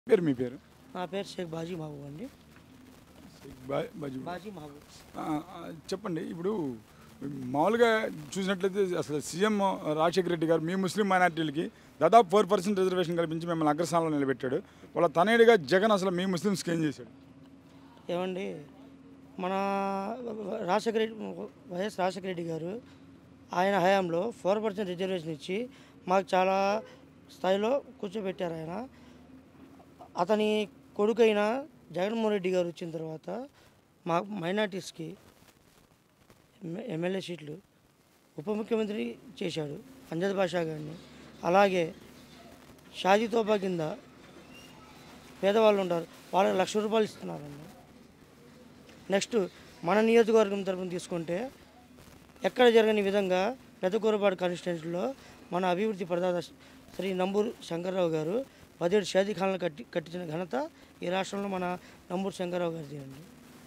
పేరు మీ పేరు నా పేరు షేక్ బాజీ మహబూబ్ అండి బా- బాజీ. బాజీ మహబూబ్ ఆ, ఆ, చెప్పండి ఇప్పుడు మామూలుగా చూసినట్లయితే అసలు సీఎం రాజశేఖర రెడ్డి గారు మీ ముస్లిం మైనార్టీలకి దాదాపు ఫోర్ పర్సెంట్ రిజర్వేషన్ కల్పించి మిమ్మల్ని అగ్రస్థానంలో నిలబెట్టాడు వాళ్ళ తనయుడిగా జగన్ అసలు మీ ముస్లింస్కి ఏం చేశాడు ఏమండి మన రాజశేఖర రెడ్డి వైఎస్ రాజశేఖర రెడ్డి గారు ఆయన హయాంలో ఫోర్ పర్సెంట్ రిజర్వేషన్ ఇచ్చి మాకు చాలా స్థాయిలో కూర్చోబెట్టారు ఆయన అతని కొడుకైన జగన్మోహన్ రెడ్డి గారు వచ్చిన తర్వాత మా మైనార్టీస్కి ఎమ్మె- ఎమ్మెల్యే సీట్లు ఉప ముఖ్యమంత్రి చేశాడు అంజద్ బాషా గారిని అలాగే షాజీ తోపా కింద పేదవాళ్ళు ఉంటారు వాళ్ళకి లక్ష రూపాయలు ఇస్తున్నారండి నెక్స్ట్ మన నియోజకవర్గం తరఫున తీసుకుంటే ఎక్కడ జరగని విధంగా పెద్దకూరపాడు కాన్స్టిట్యున్సీలో మన అభివృద్ధి ప్రదాత శ్రీ నంబూరు శంకర్రావు గారు పదిహేడు షాదీ ఖాన్లు కట్టి కట్టించిన ఘనత ఈ రాష్ట్రంలో మన నంబూరు శంకర్రావు గారిది అండి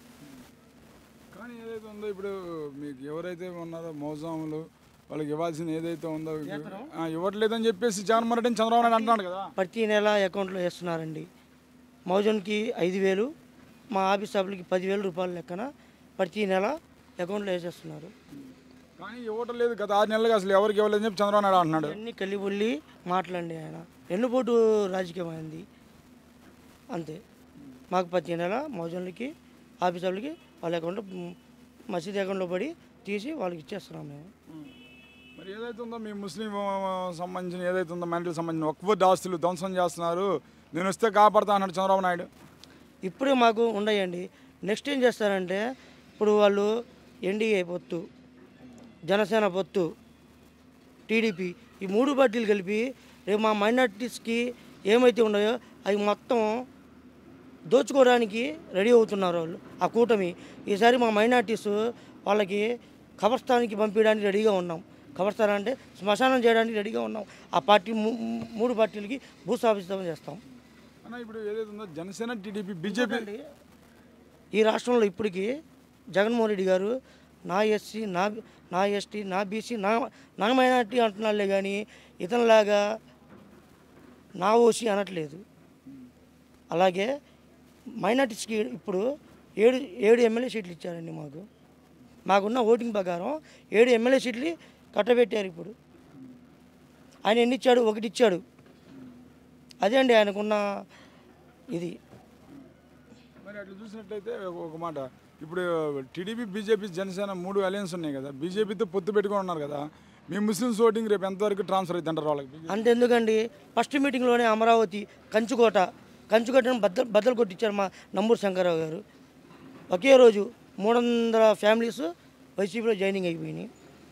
కానీ ఏదైతే ఉందో ఇప్పుడు మీకు ఎవరైతే ఉన్నారో మోజాములు వాళ్ళకి ఇవ్వాల్సింది ఏదైతే ఉందో ఆ, ఇవ్వట్లేదని చెప్పేసి జగన్మోహన్ రెడ్డి చంద్రబాబు నాయుడు అంటున్నాడు కదా ప్రతి నెల అకౌంట్లో వేస్తున్నారండి మౌజన్కి ఐదు వేలు మా ఆఫీస్ స్టాఫ్లకి పదివేల రూపాయల లెక్కన ప్రతి నెల అకౌంట్లో వేసేస్తున్నారు కానీ ఇవ్వటం లేదు గత ఆరు నెలలుగా అసలు ఎవరికి ఇవ్వలేదని చెప్పి చంద్రబాబు నాయుడు అంటున్నాడు అన్ని కలిబుల్లి మాటలండి ఆయన ఎన్నుపోటు రాజకీయం అయింది అంతే మాకు ప్రతి నెల మౌజన్లకి ఆఫీస్ వాళ్ళకి వాళ్ళ అకౌంట్లో మ్, మసీద్ అకౌంట్లో పడి తీసి వాళ్ళకి ఇచ్చేస్తున్నాం మేము మరి ఏదైతే ఉందో మీ ముస్లిం ఆ, సంబంధించిన ఏదైతే ఉందో మైనార్టీలకు సంబంధించిన ఒక్క ఆస్తులు ధ్వంసం చేస్తున్నారు నేను వస్తే కాపాడుతా అన్నాడు చంద్రబాబు నాయుడు ఇప్పుడే మాకు ఉండయండి నెక్స్ట్ ఏం చేస్తారంటే ఇప్పుడు వాళ్ళు ఎన్డీఏ పొత్తు జనసేన పొత్తు టీడీపీ ఈ మూడు పార్టీలు కలిపి రేపు మా మైనార్టీస్కి ఏమైతే ఉన్నాయో అవి మొత్తం దోచుకోవడానికి రెడీ అవుతున్నారు వాళ్ళు ఆ కూటమి ఈసారి మా మైనార్టీస్ వాళ్ళకి కబర్స్థానికి పంపించడానికి రెడీగా ఉన్నాం కబర్స్థాన్ అంటే శ్మశానం చేయడానికి రెడీగా ఉన్నాం ఆ పార్టీ మూ- మూడు పార్టీలకి భూస్థాపితం చేస్తాం అన్న ఇప్పుడు ఏదైతే ఉందో జనసేన టీడీపీ బీజేపీ అండి, ఈ రాష్ట్రంలో ఇప్పటికీ జగన్మోహన్ రెడ్డి గారు నా ఎస్సీ నా నా ఎస్టీ నా బీసీ నా నా మైనార్టీ అంటున్నాళ్ళే కానీ ఇతనిలాగా నా ఓసీ అనట్లేదు అలాగే మైనార్టీస్కి ఇప్పుడు ఏడు ఏడు ఎమ్మెల్యే సీట్లు ఇచ్చారండి మాకు మాకున్న ఓటింగ్ ప్రకారం ఏడు ఎమ్మెల్యే సీట్లు కట్టబెట్టారు ఇప్పుడు ఆయన ఎన్ని ఇచ్చాడు ఒకటి ఇచ్చాడు అదే అండి ఆయనకున్న ఇది మరి అట్లా చూసినట్లయితే ఒక- ఒక మాట ఇప్పుడు టీడీపీ బీజేపీ జనసేన మూడు అలయన్స్ ఉన్నాయి కదా బీజేపీతో పొత్తు పెట్టుకొని ఉన్నారు కదా మీ ముస్లిమ్స్ ఓటింగ్ రేపు ఎంతవరకు ట్రాన్స్ఫర్ అవుతుంది అంటారు వాళ్ళకి అంతెందుకండి ఫస్ట్ మీటింగ్లోనే అమరావతి కంచుకోట కంచుకోటను బద్దలు బద్దలు కొట్టించారు మా నంబూరు శంకరరావు గారు ఒకే రోజు మూడు వందల ఫ్యామిలీస్ వైసీపీలో జాయినింగ్ అయిపోయినాయి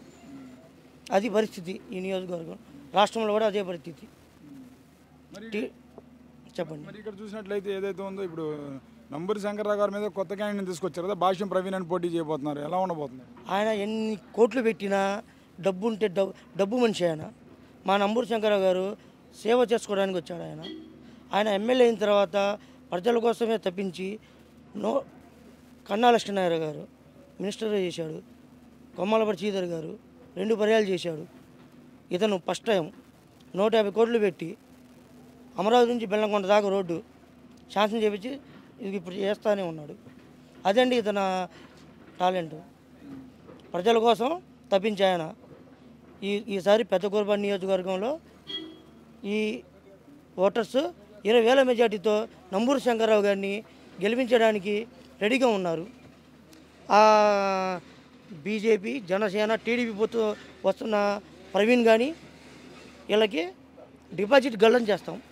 అది పరిస్థితి ఈ నియోజకవర్గం రాష్ట్రంలో కూడా అదే పరిస్థితి మరి టీ- చెప్పండి మరి ఇక్కడ చూసినట్లయితే ఏదైతే ఉందో ఇప్పుడు నంబూరి శంకర్రావు గారి మీద కొత్త క్యాండిడేట్ తీసుకొచ్చారు కదా భాష్యం ప్రవీణ్ అని పోటీ చేయబోతున్నారు ఎలా ఉండబోతున్నారు ఆయన ఎన్ని కోట్లు పెట్టినా డబ్బు ఉంటే డబ్బు డబ్బు మనిషి ఆయన మా నంబూరు శంకరరావు గారు సేవ చేసుకోవడానికి వచ్చాడు ఆయన ఆయన ఎమ్మెల్యే అయిన తర్వాత ప్రజల కోసమే తప్పించి నో కన్నా లక్ష్మీనారాయణ గారు మినిస్టర్గా చేశాడు కొమ్మలపడి శ్రీధర్ గారు రెండు పర్యాలు చేశాడు ఇతను ఫస్ట్ టైం నూట యాభై కోట్లు పెట్టి అమరావతి నుంచి బెల్లంకొండ దాకా రోడ్డు శాంక్షన్ చేపించి ఇది ఇప్పుడు చేస్తానే ఉన్నాడు అదండి ఇతను టాలెంట్ ప్రజల కోసం తప్పించి ఆయన ఈ ఈసారి పెద్ద కుర్బాన్ నియోజకవర్గంలో ఈ ఓటర్స్ ఇరవై వేల మెజార్టీతో నంబూరు శంకర్రావు గారిని గెలిపించడానికి రెడీగా ఉన్నారు ఆ బీజేపీ జనసేన టీడీపీ పొత్తు వస్తున్న ప్రవీణ్ కానీ వీళ్ళకి డిపాజిట్ గల్లం చేస్తాం